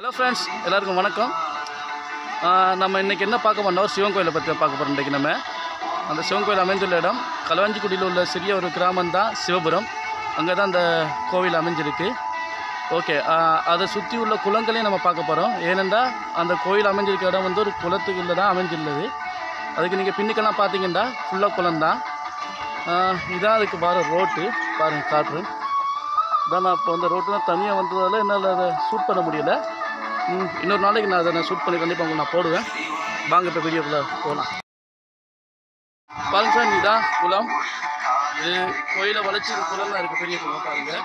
Hello friends எல்லாருக்கும் வணக்கம் ஆஹ் நம்ம இன்றைக்கி என்ன பார்க்க போனோம் சிவன் கோயிலை பற்றி பார்க்க போகிறோம் இன்றைக்கி நம்ம அந்த சிவன் கோயில் அமைந்துள்ள இடம் களவாஞ்சிக்குடியில் உள்ள சிறிய ஒரு கிராமம் தான் சிவபுரம் அங்கே தான் அந்த கோவில் அமைஞ்சிருக்கு ஓகே அதை சுற்றி உள்ள குளங்களையும் நம்ம பார்க்க போகிறோம் ஏனென்றால் அந்த கோயில் அமைஞ்சிருக்க இடம் வந்து ஒரு குளத்துக்குள்ள தான் அமைஞ்சுள்ளது அதுக்கு நீங்கள் பின்னுக்கெல்லாம் பார்த்தீங்கன்னா ஃபுல்லாக குளம் தான் இதான் அதுக்கு வர ரோட்டு பாருங்கள் காட்டுறேன் இதான் நான் இப்போ அந்த ரோட்டில் தனியாக வந்ததால் என்னால் அதை ஷூட் பண்ண முடியல ம், இன்னொரு நாளைக்கு நான் அதை நான் ஷூட் பண்ணி கண்டிப்பாக உங்களுக்கு நான் போடுவேன் வாங்க இப்போ வீடியோக்குள்ளே போகலாம் பாருங்க சார் இதான் குளம் இது கோயிலை வளைச்சி இது குளம் தான் இருக்குது பெரிய குளம் பாருங்கள்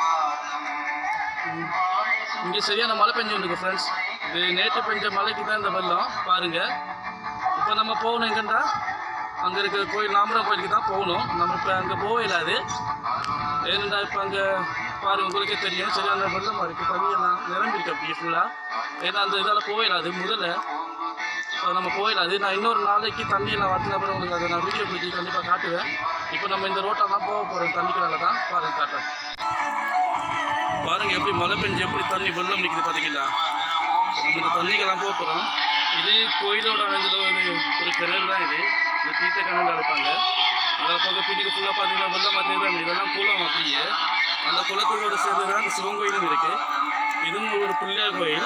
இங்கே சரியான மழை பெஞ்சு இருக்கு ஃப்ரெண்ட்ஸ் இது நேற்று பெஞ்ச மழைக்கு தான் இந்த வெள்ளம் பாருங்கள் இப்போ நம்ம போகணும் எங்கண்டா அங்கே இருக்கிற கோயில் நாமரம் கோயிலுக்கு தான் போகணும் நம்ம இப்போ அங்கே போக இல்லாது ஏன்னா இப்போ அங்கே பாருங்க உங்களுக்கே தெரியும் சரியான வெள்ளம் இருக்குது தண்ணியெல்லாம் நிரம்பிருக்கு அப்படியே ஃபுல்லாக ஏன்னா அந்த இதால் போயிடாது முதல்ல ஸோ நம்ம போயிடாது நான் இன்னொரு நாளைக்கு தண்ணியெல்லாம் வற்றின அப்புறம் உங்களுக்கு அதை நான் வீடியோ பிடிச்சி கண்டிப்பாக காட்டுவேன் இப்போ நம்ம இந்த ரோட்டெல்லாம் போக போகிறோம் தண்ணிக்குனால தான் பாருங்க காட்டுறேன் பாருங்க எப்படி மழை பெஞ்சு எப்படி தண்ணி வெள்ளம் நிற்குது பார்த்தீங்களா நம்ம இந்த தண்ணிக்கெல்லாம் போக போகிறோம் இது கோயிலோட அமைந்துள்ள ஒரு ஒரு கிணறு தான் இது இந்த தீர்த்த கிணறு அழைப்பாங்க அதில் பார்க்க பின்னுக்கு ஃபுல்லாக பார்த்தீங்கன்னா வெள்ளம் மாதிரி தான் இதெல்லாம் குளம் அப்படியே அந்த குளத்தோட சேர்ந்து தான் இந்த சிவன் கோயிலும் இருக்குது இதுவும் ஒரு பிள்ளையார் கோயில்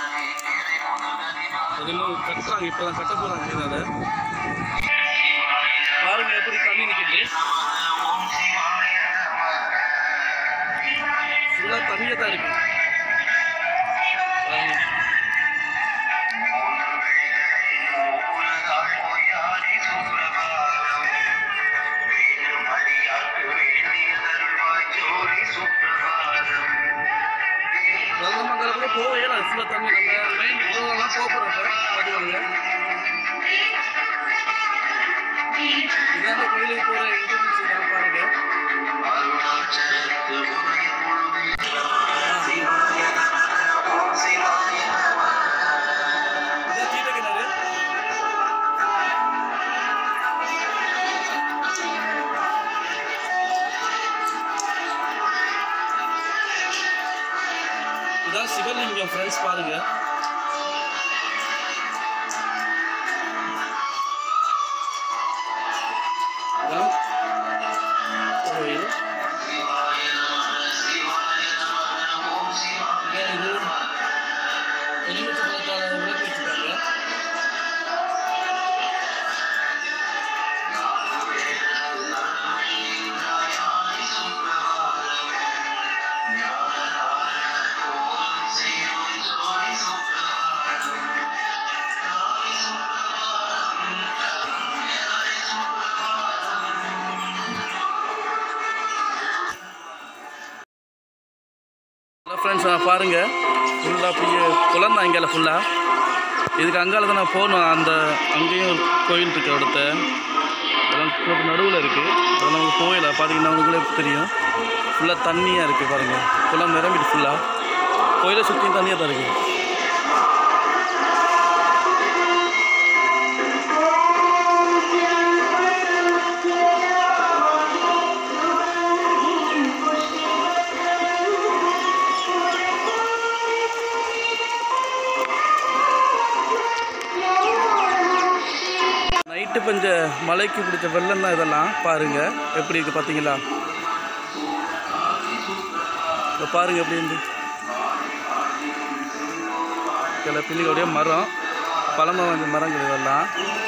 அது இன்னும் கட்டுறாங்க இப்போ தான் கட்ட போகிறாங்க இதை பாருங்க எப்படி தண்ணி நிற்கிது ஃபுல்லாக தண்ணியாக தான் இருக்கு பாருங்க. வெள்ளமங்கலத்துல போக இயலாது ஃபுல்லாக தண்ணி நம்ம மெயின் ரோடெல்லாம் போக போகிறோம் பார்த்துக்கோங்க இதான் கோயிலுக்கு போகிற என்ட்ரன்ஸ் தான் பாருங்க இதான் தீர்த்த கிணறு இதான் சிவலிங்கம் ஃப்ரெண்ட்ஸ் பாருங்க இதான் கோயில். இதான் இது எலுமிச்சை பழத்தால விளக்கு வச்சிருக்காங்க ஹலோ ஃப்ரெண்ட்ஸ் பாருங்கள் ஃபுல்லாக அப்படியே குளம் தான் இங்கே ஃபுல்லாக இதுக்கு அங்கால தான் நான் போகணும் அந்த அங்கேயும் ஒரு கோயில் இருக்குது அடுத்த அதெல்லாம் போட்டு நடுவில் இருக்குது அதெல்லாம் உங்களுக்கு கோயில பார்த்தீங்கன்னா உங்களுக்குள்ளே தெரியும் ஃபுல்லாக தண்ணியாக இருக்குது பாருங்கள் குளம் நிரம்பிட்டு ஃபுல்லாக கோயிலை சுற்றியும் தண்ணியாக தான் இருக்குது நைட்டு பஞ்ச மலைக்கு பிடிச்ச வெள்ளம் தான் இதெல்லாம் பாருங்கள் எப்படி இருக்குது பார்த்தீங்களா இப்போ பாருங்கள் எப்படி இருந்து இதில் பிள்ளைகளுடைய மரம் பழமை வந்து மரங்கள் இதெல்லாம்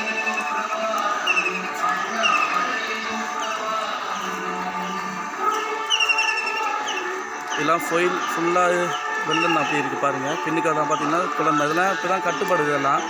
இதெல்லாம் ஃபொயில் ஃபுல்லாக வெள்ளம் தான் அப்படி இருக்குது பாருங்கள் பின்னுக்கெல்லாம் பார்த்தீங்கன்னா குழந்தை இதெல்லாம் இப்போ தான் கட்டுப்படுது இதெல்லாம்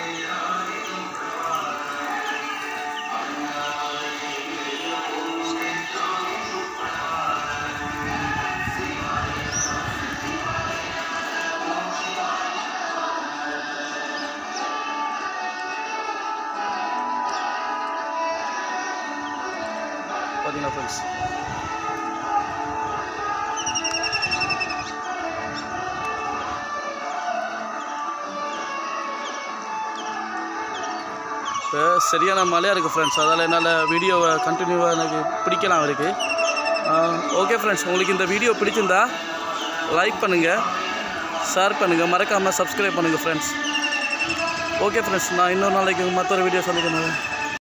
பார்த்தீங்கன்னா ஃப்ரெண்ட்ஸ் இப்போ சரியான மழையாக இருக்குது ஃப்ரெண்ட்ஸ் அதால் என்னால் வீடியோவை கண்டினியூவாக எனக்கு பிடிக்கலாம் இருக்குது ஓகே ஃப்ரெண்ட்ஸ் உங்களுக்கு இந்த வீடியோ பிடிச்சிருந்தா லைக் பண்ணுங்கள் ஷேர் பண்ணுங்கள் மறக்காமல் சப்ஸ்கிரைப் பண்ணுங்கள் ஃப்ரெண்ட்ஸ் ஓகே ஃப்ரெண்ட்ஸ் நான் இன்னொரு நாளைக்கு மற்றொரு வீடியோ சந்திக்கிறேன்